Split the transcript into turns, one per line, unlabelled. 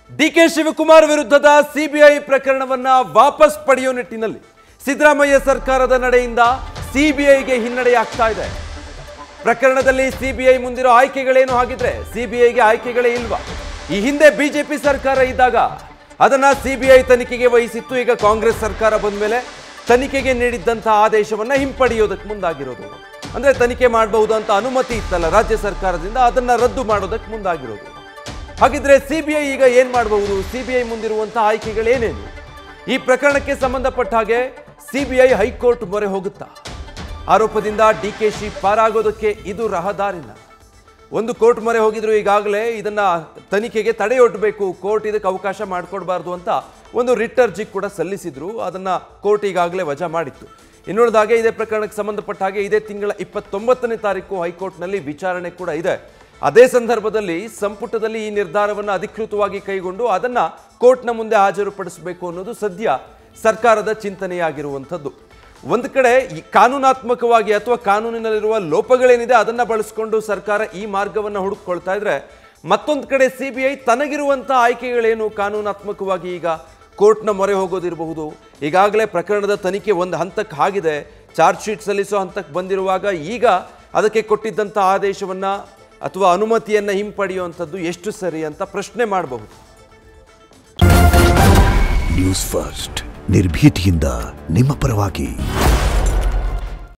DK Shivakumar ವಿರುದ್ಧದ CBI ಪ್ರಕರಣವನ್ನ ವಾಪಸ್ ಪಡೆಯುವ ನಿಟ್ಟಿನಲ್ಲಿ ಸಿದ್ದರಾಮಯ್ಯ ಸರ್ಕಾರದ ನಡೆಯಿಂದ ಸಿಬಿಐಗೆ ಹಿನ್ನಡೆಯಾಗ್ತಾ ಇದೆ ಪ್ರಕರಣದಲ್ಲಿ ಸಿಬಿಐ ಮುಂದಿರೋ ಆಯ್ಕೆಗಳೇನು ಹಾಗಿದ್ರೆ ಸಿಬಿಐಗೆ ಆಯ್ಕೆಗಳೇ ಇಲ್ವಾ ಈ ಹಿಂದೆ ಬಿಜೆಪಿ ಸರ್ಕಾರ ಇದ್ದಾಗ ಅದನ್ನ ಸಿಬಿಐ ತನಿಖೆಗೆ ವಹಿಸಿತ್ತು ಈಗ ಕಾಂಗ್ರೆಸ್ ಸರ್ಕಾರ ಬಂದ ಮೇಲೆ ತನಿಖೆಗೆ ನೀಡಿದ್ದಂತಹ ಆದೇಶವನ್ನ ಹಿಂಪಡೆಯೋದಕ್ಕೆ ಮುಂದಾಗಿರೋದು ಅಂದ್ರೆ ತನಿಖೆ ಮಾಡಬಹುದು ಅಂತ ಅನುಮತಿ ಇತ್ತಲ್ಲ ರಾಜ್ಯ ಸರ್ಕಾರದಿಂದ ಅದನ್ನ ರದ್ದು ಮಾಡೋದಕ್ಕೆ ಮುಂದಾಗಿರೋದು ಹಾಗಿದ್ರೆ ಸಿಬಿಐ ಈಗ ಏನ್ ಮಾಡಬಹುದು ಸಿಬಿಐ ಮುಂದಿರುವಂತಹ ಆಯ್ಕೆಗಳೇನೇನು ಈ ಪ್ರಕರಣಕ್ಕೆ ಸಂಬಂಧಪಟ್ಟ ಹಾಗೆ ಸಿಬಿಐ ಹೈಕೋರ್ಟ್ ಮೊರೆ ಹೋಗುತ್ತಾ ಆರೋಪದಿಂದ ಡಿಕೆಶಿ ಪಾರಾಗೋದಕ್ಕೆ ಇದು ರಹದಾರಿನ ಒಂದು ಕೋರ್ಟ್ ಮೊರೆ ಹೋಗಿದ್ರು ಈಗಾಗಲೇ ಇದನ್ನ ತನಿಖೆಗೆ ತಡೆಯೊಡ್ಡಬೇಕು ಕೋರ್ಟ್ ಇದಕ್ಕೆ ಅವಕಾಶ ಮಾಡಿಕೊಡ್ಬಾರ್ದು ಅಂತ ಒಂದು ರಿಟ್ ಅರ್ಜಿ ಕೂಡ ಸಲ್ಲಿಸಿದ್ರು ಅದನ್ನ ಕೋರ್ಟ್ ಈಗಾಗಲೇ ವಜಾ ಮಾಡಿತ್ತು ಇನ್ನುಳಿದಾಗೆ ಇದೇ ಪ್ರಕರಣಕ್ಕೆ ಸಂಬಂಧಪಟ್ಟ ಹಾಗೆ ಇದೇ ತಿಂಗಳ ಇಪ್ಪತ್ತೊಂಬತ್ತನೇ ತಾರೀಕು ಹೈಕೋರ್ಟ್ನಲ್ಲಿ ವಿಚಾರಣೆ ಕೂಡ ಇದೆ ಅದೇ ಸಂದರ್ಭದಲ್ಲಿ ಸಂಪುಟದಲ್ಲಿ ಈ ನಿರ್ಧಾರವನ್ನು ಅಧಿಕೃತವಾಗಿ ಕೈಗೊಂಡು ಅದನ್ನ ಕೋರ್ಟ್ನ ಮುಂದೆ ಹಾಜರುಪಡಿಸಬೇಕು ಅನ್ನೋದು ಸದ್ಯ ಸರ್ಕಾರದ ಚಿಂತನೆಯಾಗಿರುವಂಥದ್ದು ಒಂದು ಕಡೆ ಈ ಕಾನೂನಾತ್ಮಕವಾಗಿ ಅಥವಾ ಕಾನೂನಿನಲ್ಲಿರುವ ಲೋಪಗಳೇನಿದೆ ಅದನ್ನ ಬಳಸ್ಕೊಂಡು ಸರ್ಕಾರ ಈ ಮಾರ್ಗವನ್ನು ಹುಡುಕೊಳ್ತಾ ಇದ್ರೆ ಮತ್ತೊಂದು ಕಡೆ ಸಿ ಬಿ ಐ ತನಗಿರುವಂತಹ ಆಯ್ಕೆಗಳೇನು ಕಾನೂನಾತ್ಮಕವಾಗಿ ಈಗ ಕೋರ್ಟ್ನ ಮೊರೆ ಹೋಗೋದಿರಬಹುದು ಈಗಾಗಲೇ ಪ್ರಕರಣದ ತನಿಖೆ ಒಂದು ಹಂತಕ್ಕೆ ಆಗಿದೆ ಚಾರ್ಜ್ ಶೀಟ್ ಸಲ್ಲಿಸೋ ಹಂತಕ್ಕೆ ಬಂದಿರುವಾಗ ಈಗ ಅದಕ್ಕೆ ಕೊಟ್ಟಿದ್ದಂಥ ಆದೇಶವನ್ನ ಅಥವಾ ಅನುಮತಿಯನ್ನ ಹಿಂಪಡೆಯುವಂಥದ್ದು ಎಷ್ಟು ಸರಿ ಅಂತ ಪ್ರಶ್ನೆ ಮಾಡಬಹುದು
ನ್ಯೂಸ್ ಫಸ್ಟ್ ನಿರ್ಭೀತಿಯಿಂದ ನಿಮ್ಮ ಪರವಾಗಿ